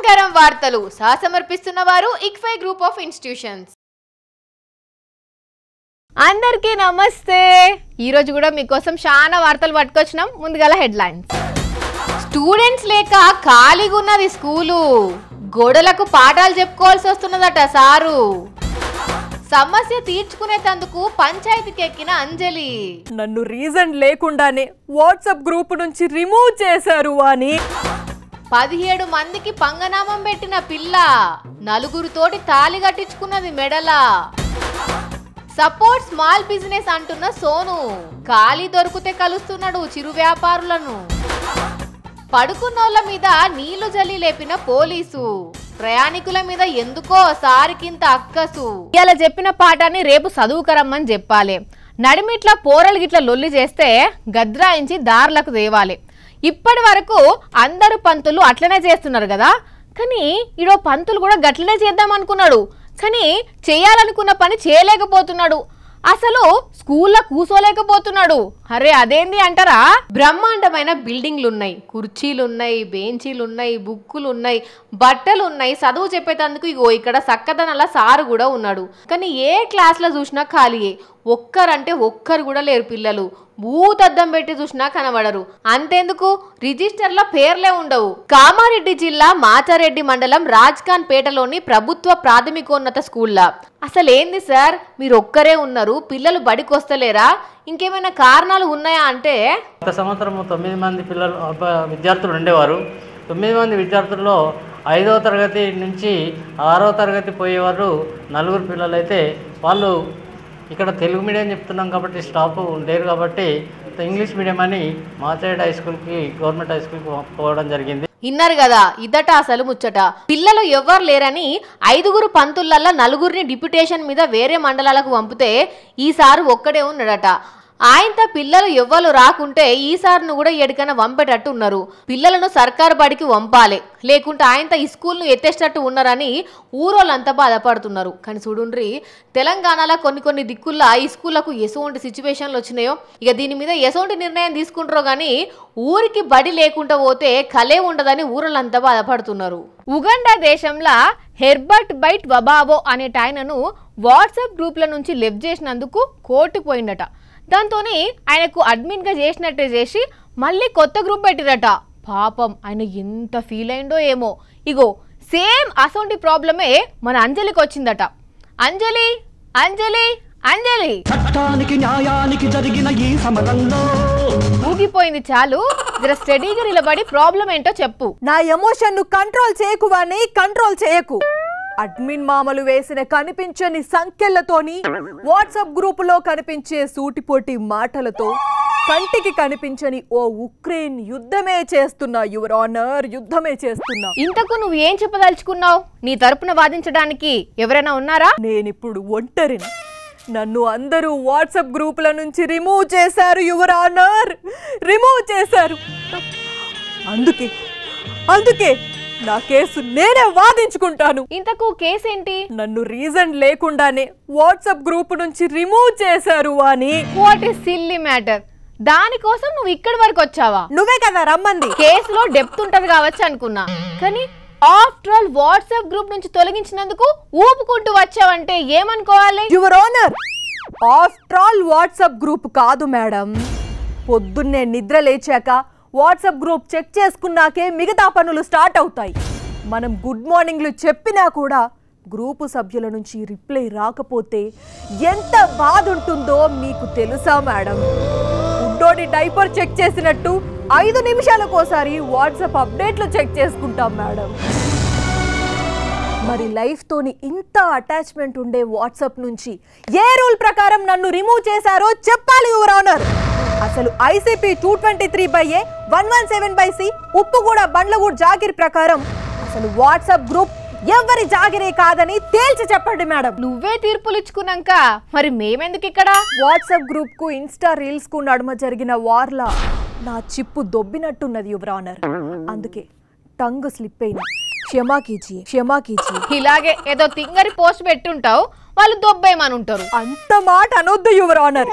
గరం వార్తలు సహసమర్పిస్తున్న వారు ICFAI group of institutions అందరికీ నమస్తే ఈరోజు కూడా మీకోసం చాలా వార్తలు పట్టుకొచ్చినాం ముందుగల హెడ్లైన్స్ స్టూడెంట్స్ లేక ఖాళీగా ఉన్నది స్కూలు గోడలకు పాఠాలు చెప్పుకోవాల్సి వస్తున్నదట సారు సమస్య తీర్చుకునేటందుకు పంచాయతీకి ఎక్కిన అంజలి నన్ను రీజన్ లేకుండానే వాట్సాప్ గ్రూప్ నుంచి రిమూవ్ చేశారు అని పదిహేడు మందికి పంగనామం పెట్టిన పిల్ల నలుగురితోటి తాళి కట్టించుకున్నది మెడల సపోర్ట్ స్మాల్ బిజినెస్ అంటున్న సోను ఖాళీ దొరికితే కలుస్తున్నాడు చిరు వ్యాపారులను పడుకున్నోళ్ళ మీద నీళ్లు జల్లి లేపిన పోలీసు ప్రయాణికుల మీద ఎందుకో సారికింత అక్కసు ఇలా చెప్పిన పాఠాన్ని రేపు చదువుకరమ్మని చెప్పాలి నడిమిట్ల పోరలు గిట్ల లొల్లి చేస్తే గద్రాయించి దారులకు దేవాలి ఇప్పటి వరకు అందరు పంతులు అట్లనే చేస్తున్నారు కదా కానీ ఈడో పంతులు కూడా గట్లనే చేద్దాం అనుకున్నాడు కానీ చేయాలనుకున్న పని చేయలేకపోతున్నాడు అసలు స్కూల్లో కూసోలేకపోతున్నాడు అరే అదేంది అంటారా బ్రహ్మాండమైన బిల్డింగ్లు ఉన్నాయి కుర్చీలు ఉన్నాయి బెంచీలు ఉన్నాయి బుక్కులు ఉన్నాయి బట్టలు ఉన్నాయి చదువు చెప్పేటందుకు ఇగో ఇక్కడ చక్కదనలా సారు కూడా ఉన్నాడు కానీ ఏ క్లాస్లో చూసినా ఖాళీయే ఒక్కరంటే ఒక్కరు కూడా లేరు పిల్లలు భూతద్దం పెట్టి చూసినా కనబడరు అంతెందుకు రిజిస్టర్లో పేర్లే ఉండవు కామారెడ్డి జిల్లా మాచారెడ్డి మండలం రాజ్ఖాన్ పేటలోని ప్రభుత్వ ప్రాథమికోన్నత స్కూల్లా అసలు ఏంది సార్ మీరు ఒక్కరే ఉన్నారు పిల్లలు బడికి వస్తలేరా ఇంకేమైనా కారణాలు ఉన్నాయా అంటే గత సంవత్సరం తొమ్మిది మంది పిల్లలు అబ్బ- విద్యార్థులు ఉండేవారు తొమ్మిది మంది విద్యార్థుల్లో ఐదవ తరగతి నుంచి ఆరవ తరగతి పోయేవారు నలుగురు పిల్లలు అయితే వాళ్ళు ఇక్కడ తెలుగు మీడియం చెప్తున్నాం కాబట్టి స్టాఫ్ లేరు కాబట్టి ఇంగ్లీష్ మీడియం అని మాచారెడ్డి హై స్కూల్కి గవర్నమెంట్ హై స్కూల్కి పోవడం జరిగింది ఇన్నారు కదా ఇదట అసలు ముచ్చట పిల్లలు ఎవ్వరు లేరని ఐదుగురు పంతులల్లా నలుగురిని డిప్యుటేషన్ మీద వేరే మండలాలకు పంపితే ఈసారి ఒక్కడే ఉన్నాడట ఆయనతో పిల్లలు ఎవ్వరు రాకుంటే ఈసారిను కూడా ఎడికైనా వంపేటట్టు ఉన్నారు పిల్లలను సర్కారు బడికి వంపాలి లేకుంటే ఆయనతో ఈ స్కూల్ను ఎత్తేసేటట్టు ఉన్నారని ఊరోళ్ళంతా బాధపడుతున్నారు కానీ చూడుండ్రి తెలంగాణలో కొన్ని కొన్ని దిక్కుల్లో ఈ స్కూళ్ళకు ఎటువంటి సిచ్యువేషన్లు వచ్చినాయో ఇక దీని మీద ఎటువంటి నిర్ణయం తీసుకుంటారో కానీ ఊరికి బడి లేకుండా పోతే కలే ఉండదని ఊరలంతా బాధపడుతున్నారు ఉగండా దేశంలో హెర్బర్ట్ బైట్ వబావో అనే ఆయనను వాట్సాప్ గ్రూప్ల నుంచి లెఫ్ట్ చేసినందుకు కోర్టుకు పోయిందట దాంతో ఆయనకు అడ్మిన్గా చేసినట్టే చేసి మళ్ళీ కొత్త గ్రూప్ పెట్టిరట పాపం ఆయన ఎంత ఫీల్ అయిందో ఏమో ఇగో సేమ్ అసొంటి ప్రాబ్లమే మన అంజలికి వచ్చిందట అంజలి అంజలి అంజలి చట్టానికి న్యాయానికి జరిగిన ఈ సమరంలో ఊగిపోయింది చాలు జర స్టడీగా నిలబడి ప్రాబ్లం ఏంటో చెప్పు నా ఎమోషన్ ను కంట్రోల్ చేయకువాని కంట్రోల్ చేయకు అడ్మిన్ మామలు వేసిన కనిపించని సంఖ్యలతోని వాట్సాప్ గ్రూపులో కనిపించే సూటిపోటి మాటలతో కంటికి కనిపించని ఓ ఉక్రెయిన్ యుద్ధమే చేస్తున్నా యువర్ ఆనర్ యుద్ధమే చేస్తున్నా ఇంతకు నువ్వు ఏం చెప్పదలుచుకున్నావు నీ తరపున వాదించడానికి ఎవరైనా ఉన్నారా నేనిప్పుడు ఒంటరిని నన్ను అందరూ వాట్సాప్ గ్రూపుల నుంచి రిమూవ్ చేశారు యువర్ ఆనర్ రిమూవ్ చేశారు అందుకే అందుకే నా కేసు నేనే వాదించుకుంటాను ఇంతకు కేసు ఏంటి నన్ను రీజన్ లేకుండానే వాట్సాప్ గ్రూప్ నుంచి రిమూవ్ చేశారు అని వాట్ ఇస్ సిల్లీ మ్యాటర్ దానికోసం నువ్వు ఇక్కడి వరకు వచ్చావా నువ్వే కదా రమ్మంది కేసులో డెప్త్ ఉంటది కావచ్చు అనుకున్నా కానీ ఆఫ్టర్ ఆల్ వాట్సాప్ గ్రూప్ నుంచి తొలగించినందుకు ఊపుకుంటూ వచ్చావంటే ఏమనుకోవాలి your honour after all WhatsApp group కాదు మేడం పొద్దున్నే నిద్ర లేచాక వాట్సాప్ గ్రూప్ చెక్ చేసుకున్నాకే మిగతా పనులు స్టార్ట్ అవుతాయి మనం గుడ్ మార్నింగ్లు చెప్పినా కూడా గ్రూపు సభ్యుల నుంచి రిప్లై రాకపోతే ఎంత బాధ ఉంటుందో మీకు తెలుసా మేడం గుడ్డోడి డైపర్ చెక్ చేసినట్టు ఐదు నిమిషాలకోసారి వాట్సాప్ అప్డేట్లు చెక్ చేసుకుంటాం మేడం మరి లైఫ్ తోని ఇంత అటాచ్మెంట్ ఉండే వాట్సాప్ నుంచి ఏ రూల్ ప్రకారం నన్ను రిమూవ్ చేశారో చెప్పాలి యువర్ ఆనర్ అసలు ICP two twenty three by A one one seven by C Uppuguda Bandlaguda Jagir ప్రకారం అసలు వాట్సాప్ గ్రూప్ ఎవరి జాగిరే కాదని తేల్చి చెప్పండి మేడం నువ్వే తీర్పులు ఇచ్చుకున్నాక మరి మేమెందుకు ఇక్కడ వాట్సాప్ గ్రూప్ కు ఇన్స్టా రీల్స్ కు నడుమ జరిగిన వార్లా నా చిప్పు దొబ్బినట్టున్నది యువర్ ఆనర్ అందుకే టంగ్ స్లిప్ అయిన క్షమా కీజియే క్షమా కీజియే ఇలాగే ఏదో తింగరి పోస్ట్ పెట్టుంటావు వాళ్ళు దొబ్బేయమని ఉంటారు అంత మాట అనొద్దు యువర్ ఆనర్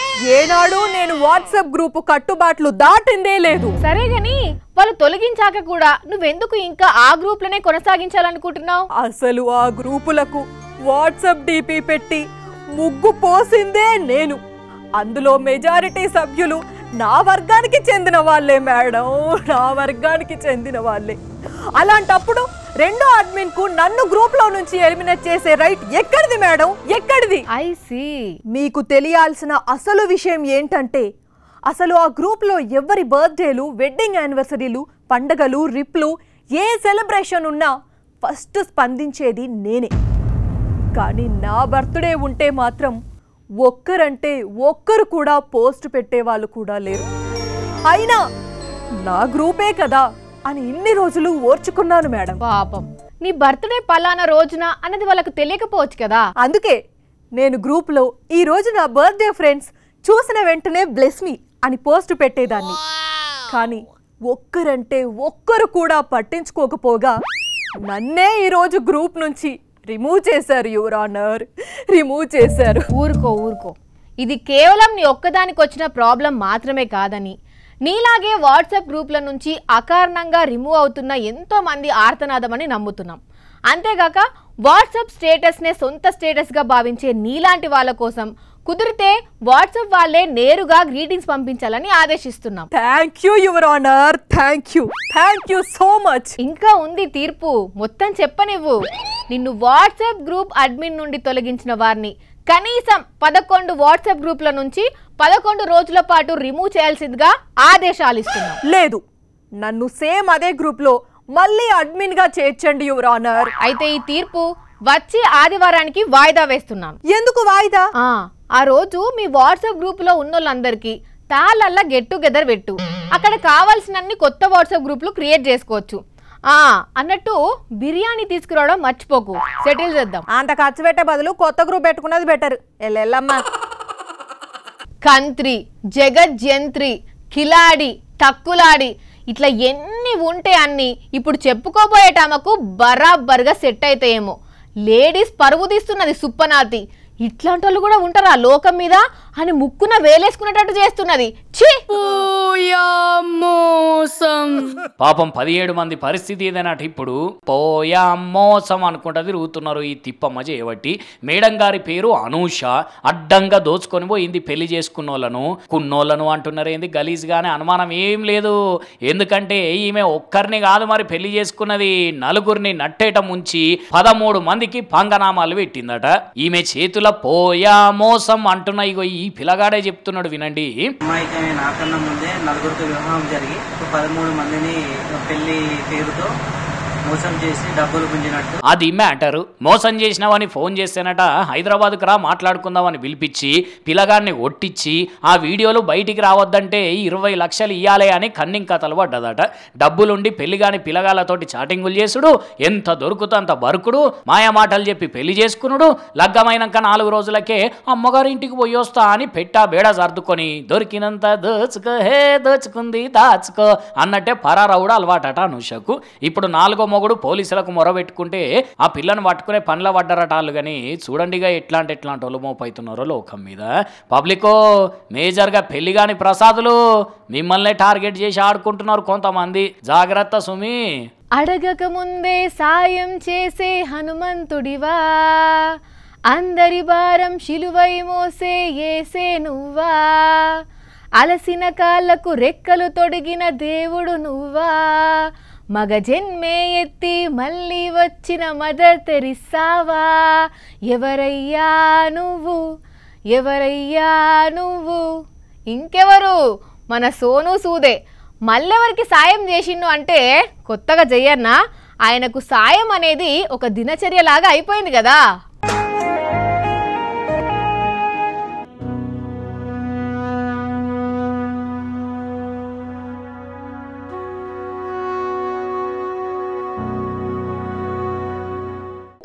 ఏనాడు నేను వాట్సాప్ గ్రూపు కట్టుబాట్లు దాటిందే లేదు సరే గాని వాళ్ళు తొలగించాక కూడా నువ్వెందుకు ఇంకా ఆ గ్రూప్ లోనే కొనసాగించాలనుకుంటున్నావు అసలు ఆ గ్రూపులకు వాట్సాప్ డిపి పెట్టి ముగ్గు పోసిందే నేను అందులో మెజారిటీ సభ్యులు నా వర్గానికి చెందిన వాళ్ళే మేడం నా వర్గానికి చెందిన వాళ్ళే అలాంటప్పుడు రెండో అడ్మిన్ కు నన్ను గ్రూప్ లో నుంచి ఎలిమినేట్ చేసే రైట్ ఎక్కడిది మేడం ఎక్కడిది ఐ సీ మీకు తెలియాల్సిన అసలు విషయం ఏంటంటే అసలు ఆ గ్రూప్లో ఎవరి బర్త్డేలు వెడ్డింగ్ యానివర్సరీలు పండగలు రిప్లు ఏ సెలబ్రేషన్ ఉన్నా ఫస్ట్ స్పందించేది నేనే కానీ నా బర్త్డే ఉంటే మాత్రం ఒక్కరంటే ఒక్కరు కూడా పోస్ట్ పెట్టే వాళ్ళు కూడా లేరు అయినా నా గ్రూపే కదా అని ఇన్ని రోజులు ఓర్చుకున్నాను మేడం పాపం నీ బర్త్డే పలానా రోజున అన్నది వాళ్ళకు తెలియకపోవచ్చు కదా అందుకే నేను గ్రూప్లో ఈ రోజు నా బర్త్డే ఫ్రెండ్స్ చూసిన వెంటనే బ్లెస్ మీ అని పోస్ట్ పెట్టేదాన్ని కానీ ఒక్కరంటే ఒక్కరు కూడా పట్టించుకోకపోగా నన్నే ఈరోజు గ్రూప్ నుంచి రిమూవ్ చేశారు యువర్ ఆనర్ రిమూవ్ చేశారు ఊరుకో ఊరుకో ఇది కేవలం నీ ఒక్కదానికి వచ్చిన ప్రాబ్లం మాత్రమే కాదని నీలాగే వాట్సాప్ గ్రూప్ల నుంచి అకారణంగా రిమూవ్ అవుతున్న ఎంతో మంది ఆర్తనాదమని నమ్ముతున్నాం అంతేగాక వాట్సాప్ స్టేటస్నే సొంత స్టేటస్గా భావించే నీలాంటి వాళ్ళ కోసం కుదిరితే వాట్సాప్ వాళ్ళే నేరుగా గ్రీటింగ్స్ పంపించాలని ఆదేశిస్తున్నాం thank you your honour thank you thank you so much ఇంకా ఉంది తీర్పు మొత్తం చెప్పనివ్వు నిన్ను వాట్సాప్ గ్రూప్ అడ్మిన్ నుండి తొలగించిన వారిని కనీసం పదకొండు వాట్సాప్ గ్రూప్ల నుంచి పదకొండు రోజుల పాటు రిమూవ్ చేయాల్సిందిగా ఆదేశాలు ఇస్తున్నాం లేదు నన్ను సేమ్ అదే గ్రూప్లో మళ్ళీ అడ్మిన్గా చేర్చండి యువర్ ఆనర్ అయితే ఈ తీర్పు వచ్చే ఆదివారానికి వాయిదా వేస్తున్నాను ఎందుకు వాయిదా ఆ, ఆ రోజు మీ వాట్సాప్ గ్రూపులో ఉన్నోళ్ళందరికీ తాళ్ళల్లా గెట్ టుగెదర్ పెట్టు అక్కడ కావాల్సినన్ని కొత్త వాట్సాప్ గ్రూపులు క్రియేట్ చేసుకోవచ్చు ఆ అన్నట్టు బిర్యానీ తీసుకురావడం మర్చిపోకు సెటిల్ చేద్దాం అంత ఖర్చు పెట్టే బదులు కొత్త గ్రూప్ పెట్టుకున్నది బెటర్ ఎల్లెల్లమ్మా కంత్రి జగజ్జంత్రి కిలాడి తక్కులాడి ఇట్లా ఎన్ని ఉంటే అన్ని ఇప్పుడు చెప్పుకోబోయేటామకు బరాబర్గా సెట్ అవుతాయేమో లేడీస్ పరుగు తీస్తున్నది సుప్పనాతి ఇట్లాంటి వాళ్ళు కూడా ఉంటారా లోకం మీద అని ముక్కున వేలేసుకునేటట్టు చేస్తున్నది ఛీ పాపం పదిహేడు మంది పరిస్థితి ఏదైనట్టు ఇప్పుడు పోయా మోసం అనుకుంటా తిరుగుతున్నారు ఈ తిప్పమ్మ చేయబట్టి మేడం గారి పేరు అనూష అడ్డంగా దోచుకొని పోయింది పెళ్లి చేసుకున్న వాళ్ళను కున్నోళ్ళను అంటున్నారు ఏంది గలీజ్ గానే అనుమానం ఏం లేదు ఎందుకంటే ఈమె ఒక్కరిని కాదు మరి పెళ్లి చేసుకున్నది నలుగురిని నట్టేట ముంచి పదమూడు మందికి పంగనామాలు పెట్టిందట ఈమె చేతుల పోయా మోసం అంటున్న ఇగో ఈ పిల్లగాడే చెప్తున్నాడు వినండి అమ్మాయికి నాకన్నా ముందే నలుగురితో వివాహం జరిగి పదమూడు మందిని పెళ్లి పేరుతో మోసం చేసి డబ్బులు గుంజినట్టు అది మ్యాటర్ మోసం చేసినావని ఫోన్ చేస్తేనట హైదరాబాద్కు రా మాట్లాడుకుందామని పిలిపించి పిల్లగాన్ని ఒట్టించి ఆ వీడియోలు బయటికి రావద్దంటే ఇరవై లక్షలు ఇయ్యాలే అని కన్నింగ్ కథలు పడ్డదట డబ్బులుండి పెళ్లిగాని పిల్లగాళ్ళతోటి చాటింగులు చేసుడు ఎంత దొరుకుతో అంత బరుకుడు మాయా మాటలు చెప్పి పెళ్లి చేసుకునుడు లగ్గమైనాక నాలుగు రోజులకే అమ్మగారి ఇంటికి పోయి వస్తా అని పెట్టా బేడ సర్దుకొని దొరికినంత దోచుకో హే దోచుకుంది దాచుకో అన్నట్టే పరారవుడు అలవాటట అనుషకు ఇప్పుడు నాలుగో మొగుడు పోలీసులకు మొరబెట్టుకుంటే ఆ పిల్లను పట్టుకునే పనుల పడ్డారట వాళ్ళు కానీ చూడండిగా ఎట్లాంటి ఎట్లాంటి వాళ్ళు మోపవుతున్నారో లోకం మీద పబ్లికో మేజర్గా పెళ్లి కాని ప్రసాదులు మిమ్మల్ని టార్గెట్ చేసి ఆడుకుంటున్నారు కొంతమంది జాగ్రత్త సుమి అడగక ముందే సాయం చేసే హనుమంతుడివా అందరి భారం శిలువై మోసే ఏసే నువ్వా అలసిన కాళ్ళకు రెక్కలు తొడిగిన దేవుడు నువ్వా మగ జన్మే ఎత్తి మళ్ళీ వచ్చిన మదర్ తెరిసావా ఎవరయ్యా నువ్వు ఎవరయ్యా నువ్వు ఇంకెవరు మన సోను సూదే మళ్ళెవరికి సాయం చేసిండు అంటే కొత్తగా చెయ్యన్నా ఆయనకు సాయం అనేది ఒక దినచర్యలాగా అయిపోయింది కదా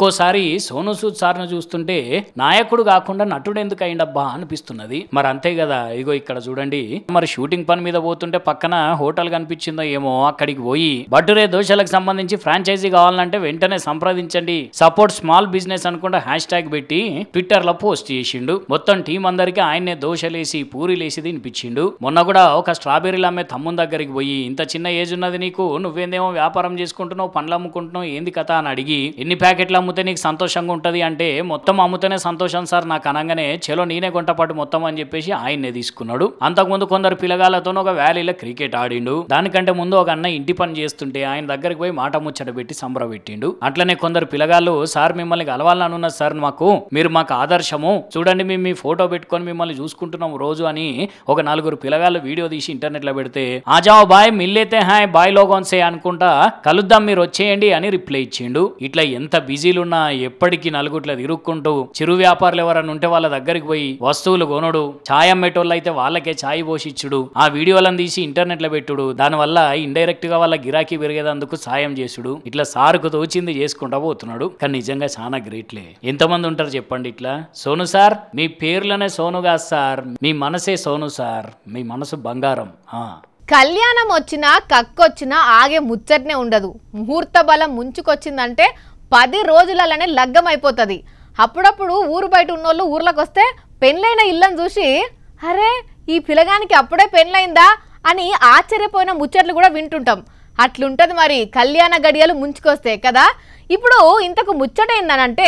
ఒక్కోసారి సోను సూద్ సార్ను చూస్తుంటే నాయకుడు కాకుండా నటుడు ఎందుకు అయిండబ్బా అనిపిస్తున్నది మరి అంతే కదా ఇగో ఇక్కడ చూడండి మరి షూటింగ్ పని మీద పోతుంటే పక్కన హోటల్ కనిపించిందో ఏమో అక్కడికి పోయి బట్టురే దోశలకు సంబంధించి ఫ్రాంచైజీ కావాలంటే వెంటనే సంప్రదించండి సపోర్ట్ స్మాల్ బిజినెస్ అనుకుంటా హ్యాష్ ట్యాగ్ పెట్టి ట్విట్టర్ లో పోస్ట్ చేసిండు మొత్తం టీం అందరికి ఆయన్నే దోశలేసి పూరీలేసి తినిపించిండు మొన్న కూడా ఒక స్ట్రాబెర్రీలు అమ్మే తమ్ముని దగ్గరికి పోయి ఇంత చిన్న ఏజ్ ఉన్నది నీకు నువ్వేందేమో వ్యాపారం చేసుకుంటున్నావు పండ్లు అమ్ముకుంటున్నావు ఏంది కథ అని అడిగి ఎన్ని ప్యాకెట్లు అమ్మితే నీకు సంతోషంగా ఉంటది అంటే మొత్తం అమ్ముతేనే సంతోషం సార్ నాకు అనగానే చలో నేనే కొంటపాటు మొత్తం అని చెప్పేసి ఆయన్నే తీసుకున్నాడు అంతకుముందు కొందరు పిల్లగాళ్ళతో ఒక వ్యాలీలో క్రికెట్ ఆడిండు దానికంటే ముందు ఒక అన్న ఇంటి పని చేస్తుంటే ఆయన దగ్గరికి పోయి మాట ముచ్చట పెట్టి సంబర పెట్టిండు అట్లనే కొందరు పిల్లగాళ్ళు సార్ మిమ్మల్ని కలవాలని ఉన్నది సార్ మాకు మీరు మాకు ఆదర్శము చూడండి మేము మీ ఫోటో పెట్టుకొని మిమ్మల్ని చూసుకుంటున్నాం రోజు అని ఒక నలుగురు పిల్లగాళ్ళు వీడియో తీసి ఇంటర్నెట్ లో పెడితే ఆజాओ బాయ్ మిల్లేతే హాయ్ బాయ్ లోగోన్ సే అనుకుంటా కలుద్దాం మీరు వచ్చేయండి అని రిప్లై ఇచ్చిండు ఇట్లా ఎంత బిజీలున్నా ఎప్పటికీ నలుగుట్ల తిరుక్కుంటూ చిరు వ్యాపారులు ఎవరన్నా ఉంటే వాళ్ళ దగ్గరికి పోయి వస్తువులు కొనుడు ఛాయ్ అమ్మేటోళ్ళు అయితే వాళ్ళకే ఛాయ్ పోసిచ్చుడు ఆ వీడియోలను తీసి ఇంటర్నెట్ లో పెట్టుడు దానివల్ల ఇండైరెక్ట్ గా వాళ్ళ గిరాకీ పెరిగేదందుకు సాయం చేసుడు ఇట్లా సారుకు తోచింది చేసుకుంటా పోతున్నాడు కానీ నిజంగా చాలా గ్రేట్లే ఎంతమంది ఉంటారు చెప్పండి ఇట్లా సోను సార్ మీ పేర్లోనే సోనుగా సార్ మీ మనసే సోను సార్ మీ మనసు బంగారం ఆ కళ్యాణం వచ్చినా కక్కొచ్చినా ఆగే ముచ్చటనే ఉండదు ముహూర్త బలం ముంచుకొచ్చిందంటే పది రోజులలోనే లగ్గం అయిపోతుంది అప్పుడప్పుడు ఊరు బయట ఉన్నోళ్ళు ఊర్లోకి వస్తే పెళ్ళైన ఇల్లని చూసి అరే ఈ పిల్లగానికి అప్పుడే పెళ్ళైందా అని ఆశ్చర్యపోయిన ముచ్చట్లు కూడా వింటుంటాం అట్లుంటది మరి కళ్యాణ గడియలు ముంచుకొస్తే కదా ఇప్పుడు ఇంతకు ముచ్చట ఏందనంటే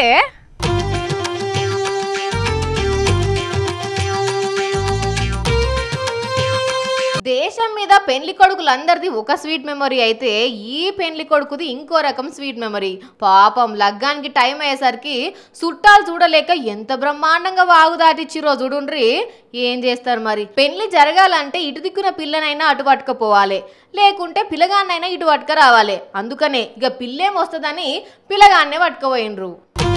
దేశం మీద పెళ్లి కొడుకులందరిది ఒక స్వీట్ మెమరీ అయితే ఈ పెళ్లి కొడుకుది ఇంకో రకం స్వీట్ మెమరీ పాపం లగ్గానికి టైం అయ్యేసరికి చుట్టాలు చూడలేక ఎంత బ్రహ్మాండంగా వాగు దాటిచ్చిరో చూడుండ్రి ఏం చేస్తారు మరి పెళ్లి జరగాలంటే ఇటు దిక్కున పిల్లనైనా అటు పట్టుకపోవాలి లేకుంటే పిల్లగాన్నైనా ఇటు పట్టుక రావాలి అందుకనే ఇక పిల్లేం వస్తుందని పిల్లగాన్నే పట్టుకపోయినరు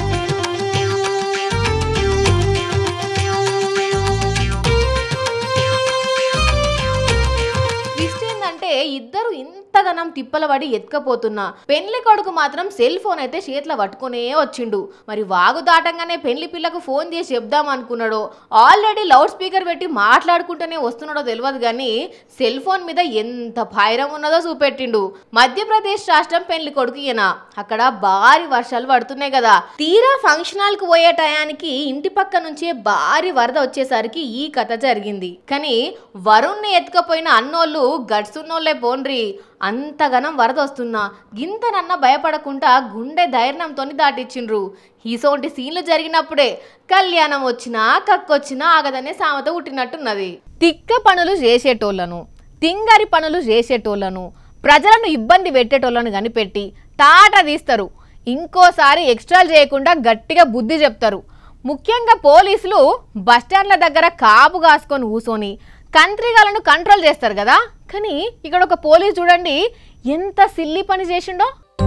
ట్విస్ట్ ఏంటంటే ఇద్దరు ఇంతగనం తిప్పల పడి ఎత్తుకపోతున్నా పెళ్లి కొడుకు మాత్రం సెల్ ఫోన్ అయితే చేతిలో పట్టుకునే వచ్చిండు మరి వాగు దాటంగానే పెళ్లి పిల్లకు ఫోన్ చేసి చెప్దాం అనుకున్నాడో ఆల్రెడీ లౌడ్ స్పీకర్ పెట్టి మాట్లాడుకుంటూనే వస్తున్నాడో తెలియదు కానీ సెల్ ఫోన్ మీద ఎంత భైరం ఉన్నదో చూపెట్టిండు మధ్యప్రదేశ్ రాష్ట్రం పెళ్లి కొడుకు ఈయన అక్కడ భారీ వర్షాలు పడుతున్నాయి కదా తీరా ఫంక్షన్ హాల్ కు పోయే టయానికి ఇంటి పక్క నుంచే భారీ వరద వచ్చేసరికి ఈ కథ జరిగింది కానీ వరుణ్ణి ఎత్తుకపోయిన అన్నోళ్ళు గడ్సున్నోళ్ళే పోన్రి అంతగనం వరద వస్తున్నా గింతనన్న భయపడకుండా గుండె ధైర్యంతో దాటిచ్చిండ్రు ఈసోంటి సీన్లు జరిగినప్పుడే కళ్యాణం వచ్చినా కక్కొచ్చినా ఆగదనే సామెత పుట్టినట్టున్నది తిక్క పనులు చేసేటోళ్లను తింగరి పనులు చేసేటోళ్లను ప్రజలను ఇబ్బంది పెట్టేటోళ్లను కనిపెట్టి తాట తీస్తారు ఇంకోసారి ఎక్స్ట్రాలు చేయకుండా గట్టిగా బుద్ధి చెప్తారు ముఖ్యంగా పోలీసులు బస్టాండ్ల దగ్గర కాపు కాసుకొని కూసోని కంత్రిగాలను కంట్రోల్ చేస్తారు కదా కానీ ఇక్కడ ఒక పోలీస్ చూడండి ఎంత సిల్లి పని చేసిండో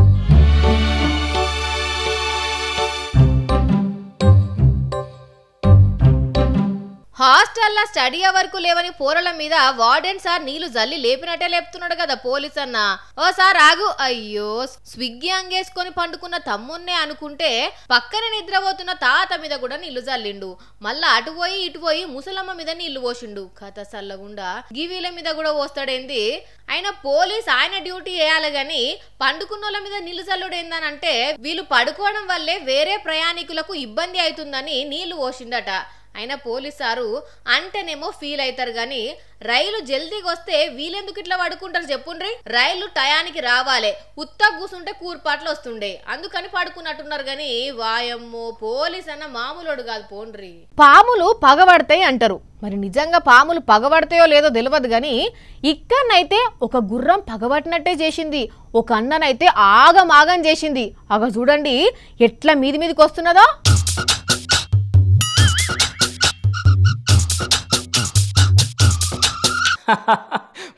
హాస్టల్లో స్టడీ అవర్కు లేవని పోరల మీద వార్డెన్ సార్ నీళ్లు జల్లి లేపినట్టే లేపుతున్నాడు కదా పోలీస్ అన్న ఓ సార్ ఆగు అయ్యో స్విగ్గీ అంగేసుకొని పండుకున్న తమ్మున్నే అనుకుంటే పక్కన నిద్రపోతున్న తాత మీద కూడా నీళ్లు జల్లిండు మళ్ళా అటు పోయి ఇటు పోయి ముసలమ్మ మీద నీళ్లు పోసిండు కథ సల్లగుండా గివీల మీద కూడా పోస్తాడేంది ఆయన పోలీస్ ఆయన డ్యూటీ వేయాలి గాని పండుకున్నోళ్ళ మీద నీళ్లు చల్లుడు ఏందనంటే వీళ్ళు పడుకోవడం వల్లే వేరే ప్రయాణికులకు ఇబ్బంది అవుతుందని నీళ్లు పోసిండట అయినా పోలీసారు అంటేనేమో ఫీల్ అవుతారు కానీ రైలు జల్దీకి వస్తే వీలెందుకు ఇట్లా పడుకుంటారు చెప్పుండ్రి రైలు టయానికి రావాలి ఉత్త కూసుంటే కూర్పాట్లు వస్తుండే అందుకని పడుకున్నట్టున్నారు కానీ వాయమ్మో పోలీస్ అన్న మామూలుడు కాదు పోండ్రి పాములు పగబడతాయి అంటారు మరి నిజంగా పాములు పగబడతాయో లేదో తెలియదు కానీ ఇక్కడనైతే ఒక గుర్రం పగబట్టినట్టే చేసింది ఒక అన్ననైతే ఆగం ఆగం చేసింది అగ చూడండి ఎట్లా మీది మీదికి వస్తున్నదో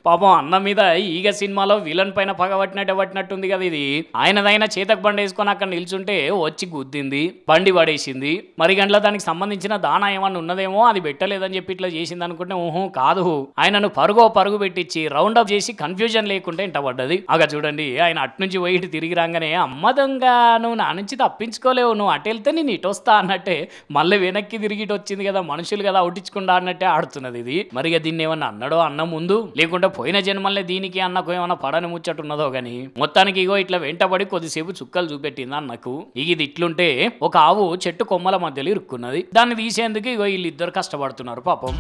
పాపం అన్న మీద ఈగ సినిమాలో విలన్ పైన పగబట్టినట్టు పట్టినట్టుంది కదా ఇది ఆయనదైనా చేతకు బండి వేసుకొని అక్కడ నిల్చుంటే వచ్చి గుద్దింది బండి పడేసింది మరి గంటల దానికి సంబంధించిన దానా ఏమన్నా ఉన్నదేమో అది పెట్టలేదని చెప్పి ఇట్లా చేసింది అనుకుంటే ఊహు కాదు ఆయనను పరుగో పరుగు పెట్టించి రౌండ్ అప్ చేసి కన్ఫ్యూజన్ లేకుంటే ఇంట పడ్డది అగ చూడండి ఆయన అటు నుంచి పోయి ఇటు తిరిగి రాగానే అమ్మ దొంగ నువ్వు నా నుంచి తప్పించుకోలేవు నువ్వు అటు వెళ్తే నేను ఇటు వస్తా అన్నట్టే మళ్ళీ వెనక్కి తిరిగి ఇటు వచ్చింది కదా మనుషులు కదా అవుటించకుండా అన్నట్టే ఆడుతున్నది ఇది మరి ఇక దీన్ని ఏమన్నా అన్నాడో అన్న ముందు లేకుంటే పోయిన జన్మల్లే దీనికి అన్నకు ఏమన్నా పడని ముచ్చట్టున్నదో గాని మొత్తానికి ఇగో ఇట్లా వెంటబడి కొద్దిసేపు చుక్కలు చూపెట్టింది అన్నకు ఇక ఇది ఇట్లుంటే ఒక ఆవు చెట్టు కొమ్మల మధ్యలో ఇరుక్కున్నది దాన్ని తీసేందుకు ఇగో వీళ్ళిద్దరు కష్టపడుతున్నారు పాపం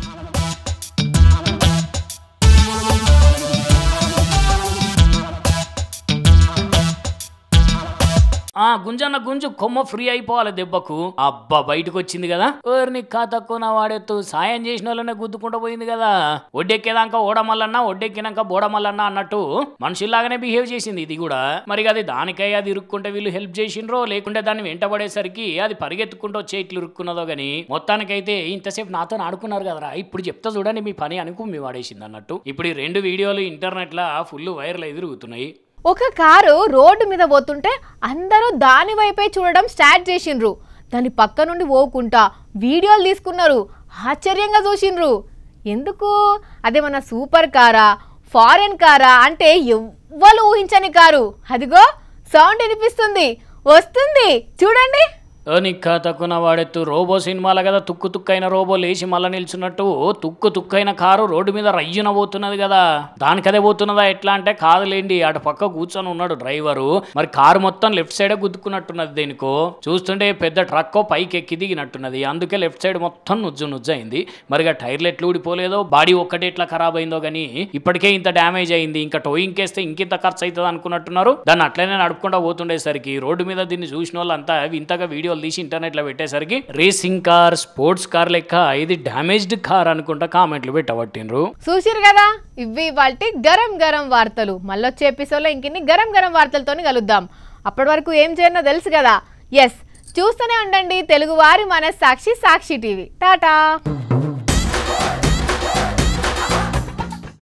ఆ గుంజన్న గుంజు కొమ్మ ఫ్రీ అయిపోవాలి దెబ్బకు అబ్బా బయటకు వచ్చింది కదా ఓర్ని తక్కువ నా వాడెత్తు సాయం చేసిన వాళ్ళనే గుద్దుకుంటూ పోయింది కదా ఒడ్డెక్కేదాకా ఓడమల్లన్నా ఒడ్డెక్కినాక బోడమల్లన్నా అన్నట్టు మనుషుల్లాగానే బిహేవ్ చేసింది ఇది కూడా మరి అది దానికై అది ఇరుక్కుంటే వీళ్ళు హెల్ప్ చేసిండ్రో లేకుంటే దాన్ని వెంటబడేసరికి అది పరిగెత్తుకుంటూ వచ్చే ఇట్లు ఇరుక్కున్నదో గాని మొత్తానికైతే ఇంతసేపు నాతో ఆడుకున్నారు కదరా ఇప్పుడు చెప్తా చూడండి మీ పని అనుకు మీ వాడేసింది అన్నట్టు ఇప్పుడు ఈ రెండు వీడియోలు ఇంటర్నెట్ లా ఫుల్ వైరల్ అయి తిరుగుతున్నాయి ఒక కారు రోడ్డు మీద పోతుంటే అందరూ దాని వైపే చూడడం స్టార్ట్ చేసిండ్రు దాని పక్క నుండి పోకుంటా వీడియోలు తీసుకున్నారు ఆశ్చర్యంగా చూసిండ్రు ఎందుకు అదేమన్నా సూపర్ కారా ఫారెన్ కారా అంటే ఎవ్వరు ఊహించని కారు అదిగో సౌండ్ వినిపిస్తుంది వస్తుంది చూడండి నిక్క తక్కువ వాడెత్తు రోబో సినిమాల కదా తుక్కు తుక్కైన రోబో లేచి మళ్ళా నిల్చున్నట్టు తుక్కు తుక్కైన కారు రోడ్డు మీద రయ్యున పోతున్నది కదా దానికదే పోతున్నదా ఎట్లా అంటే కాదులేండి అటు పక్క కూర్చొని ఉన్నాడు డ్రైవరు మరి కారు మొత్తం లెఫ్ట్ సైడే గుద్దుకున్నట్టున్నది దేనికో చూస్తుంటే పెద్ద ట్రక్కో పైకి ఎక్కి దిగినట్టున్నది అందుకే లెఫ్ట్ సైడ్ మొత్తం నుజ్జు నుజ్జు అయింది మరి ఇక టైర్లు ఎట్లు ఊడిపోలేదో బాడీ ఒక్కటే ఎట్లా ఖరాబ్ అయిందో గానీ ఇప్పటికే ఇంత డ్యామేజ్ అయింది ఇంకా టోయింగ్ కేస్తే ఇంకింత ఖర్చు అవుతుంది అనుకున్నట్టున్నారు దాన్ని అట్లనే నడుపుకుంటా పోతుండేసరికి రోడ్డు మీద దీన్ని చూసిన వాళ్ళంతా వింతగా వీడియోలు తీసి ఇంటర్నెట్ లో పెట్టేసరికి రేసింగ్ కార్ స్పోర్ట్స్ కార్ లెక్క ఇది డ్యామేజ్డ్ కార్ అనుకుంటా కామెంట్లు పెట్టబట్టిండ్రు చూసిరు కదా ఇవి వాటి గరం గరం వార్తలు మళ్ళొచ్చే ఎపిసోడ్లో ఇంకిన్ని గరం గరం వార్తలతోని కలుద్దాం అప్పటి వరకు ఏం చేయనో తెలుసు కదా ఎస్ చూస్తూనే ఉండండి తెలుగువారి మన సాక్షి సాక్షి టీవీ టాటా